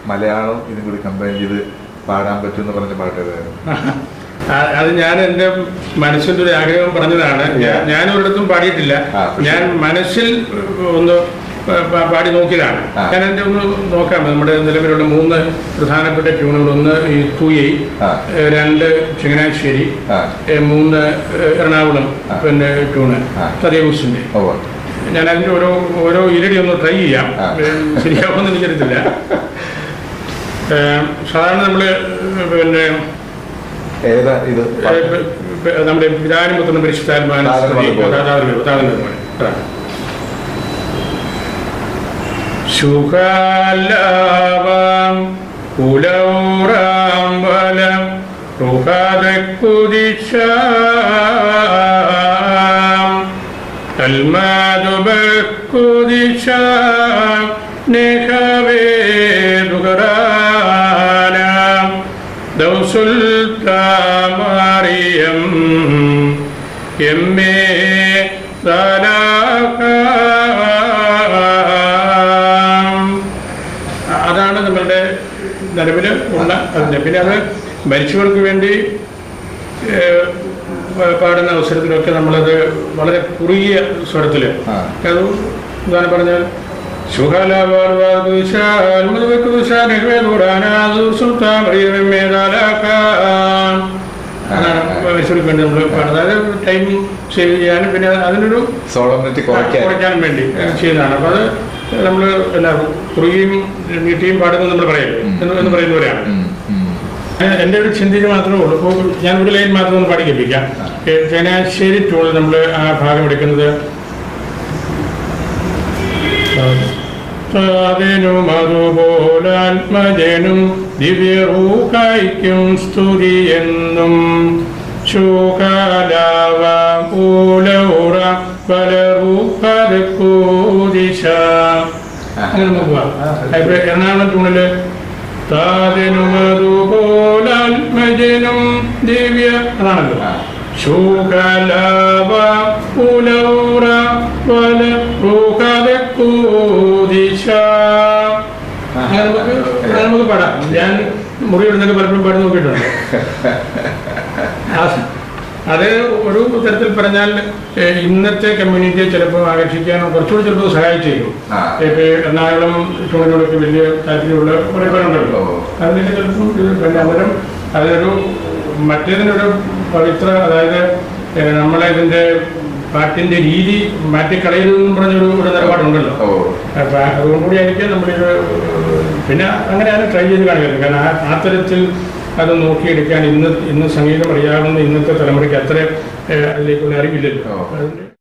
മലയാളം ഇതും കൂടി കമ്പൈൻ ചെയ്ത് പാടാൻ പറ്റുമെന്ന് പറഞ്ഞ പാട്ട് ഏതായിരുന്നു ആ- അത് ഞാൻ എൻ്റെ മനസ്സിൻ്റെ ഒരു ആഗ്രഹം പറഞ്ഞതാണ് ഞാൻ- ഞാൻ ഒരിടത്തും പാടിയിട്ടില്ല ആ. ഞാൻ മനസ്സിൽ ഒന്ന് പ- പ- പാടി നോക്കിയതാണ് ആ. ഞാൻ എൻ്റെ ഒന്ന് നോക്കാം നമ്മുടെ നിലവിലുള്ള മൂന്ന് പ്രധാനപ്പെട്ട ട്യൂണുകൾ ഒന്ന് ഈ തൂയൈ ആ. ഏഹ് രണ്ട് ചങ്ങനാശ്ശേരി ആ ഏഹ് മൂന്ന് ഏഹ് എറണാകുളം ആ. പിന്നെ ട്യൂണ് ആ. തദേവുസിൻ്റെ ഓ ഞാൻ അതിൻ്റെ ഓരോ ഓരോ ഇരടി ഒന്ന് ട്രൈ ചെയ്യാം ആ. ഏഹ് ശരിയാവുമെന്ന് എനിക്കറിയത്തില്ല ഏഹ് സാധാരണ നമ്മൾ പിന്നെ ഏതാ ഇത് ഏഹ് പ- പ- നമ്മുടെ പിതാനും പുത്രനും പരിശുദ്ധാത്മാവിനെ താതനും സ്തുതി. അതുപോലെ. താതാവിനും അതുപോലെ. താതനും അതുപോലെ. അതാണ്. ശുഖാലാവാം കുലൗറാമ്പലം റുഹാദക്കുദിശാം അൽമാതുബക്കുദിശാം നിഖവേദുകറാനാം ദൗസുൽത്താമാറിയം എമ്മേ സലാഹാം അതാണ് നമ്മളുടെ നിലവിൽ ഉള്ള അതിൻ്റെ പിന്നെ അത് മരിച്ചവർക്ക് വേണ്ടി ഏഹ്, പ- പാടുന്ന അവസരത്തിലൊക്കെ നമ്മളത് വളരെ കുറുകിയ സ്വരത്തിൽ ആ. അത് എന്താണ് പറഞ്ഞാൽ മരിച്ചവർക്ക് വേണ്ടി നമ്മൾ പാടുന്നത് അതായത് ടൈം സേവ് ചെയ്യാനും പിന്നെ അതിനൊരു സോളമിനിറ്റി കുറയ്ക്കാൻ കുറയ്ക്കാനും വേണ്ടി ചെയ്യുന്നതാണ് അപ്പോൾ അത് നമ്മൾ എന്നാ കുറുകിയും നീട്ടിയും പാടുന്നത് നമ്മൾ പറയല്ലേ എന്ന് എന്ന് പറയുന്നവരാണ് ഉം, ഉം. ഞാൻ- എൻ്റെ ഒരു ചിന്തയിൽ മാത്രമേ ഉള്ളൂ ഇപ്പോൾ ഞാൻ ഒരു ലൈൻ മാത്രം ഒന്ന് പാടി കേൾപ്പിക്കാം ഏ, ചങ്ങനാശ്ശേരി ടൂണിൽ നമ്മൾ ആ ഭാഗം എടുക്കുന്നത് അതിനും അതുപോലാത്മജനും ദിവ്യറൂക്കായ്ക്കും സ്തുതി എന്നും ശൂകാലാവ പൂലൗറ പലറൂപ്പൂദിശ അങ്ങനെ നമുക്ക് പോവാം ഇപ്പൊ എറണാകുളം ടൂണില് താതിനും അതുപോലാത്മജനും ദിവ്യ അതാണല്ലോ ആ. ശൂകലാവ പുലൗറ വല ൂഹൂദിശ അങ്ങനെ നമുക്ക് അങ്ങനെ നമുക്ക് പാടാം ഞാൻ മുറി ഇടുന്നൊക്കെ പലപ്പോഴും പാടി നോക്കിയിട്ടുണ്ട് ആ- അത് ഒരു തരത്തിൽ പറഞ്ഞാൽ ഏഹ്, ഇന്നത്തെ കമ്മ്യൂണിറ്റിയെ ചിലപ്പോൾ ആകർഷിക്കാൻ കുറച്ചുകൂടി ചിലപ്പോൾ സഹായിച്ചേക്കും ആ. ഇപ്പൊ എറണാകുളം ടൂണിനോടൊക്കെ വലിയ താല്പര്യമുള്ള കുറെ പേരുണ്ടല്ലോ ഓ. അതിനൊക്കെ ചിലപ്പോൾ ഇത് പിന്നെ അന്നേരം അതിനൊരു മറ്റേതിനൊരു പവിത്ര അതായത് ഏഹ്, നമ്മളെ ഇതിന്റെ പാട്ടിന്റെ രീതി മാറ്റിക്കളയരുതെന്നും പറഞ്ഞൊരു ഒരു നിലപാടുണ്ടല്ലോ ഓ അപ്പൊ അതുകൊണ്ടുകൂടി ആയിരിക്കും നമ്മളിത് പിന്നെ അങ്ങനെയാണ് ട്രൈ ചെയ്ത് കാണിക്കുന്നത് കാരണം ആ ആ തരത്തിൽ അത് നോക്കിയെടുക്കാൻ ഇന്ന് ഇന്ന് സംഗീതം അറിയാവുന്ന ഇന്നത്തെ തലമുറയ്ക്ക് അത്ര ഏഹ്, അതിലേക്കുള്ള അറിവില്ലല്ലോ ഓ. അപ്പൊ അതിന്റെ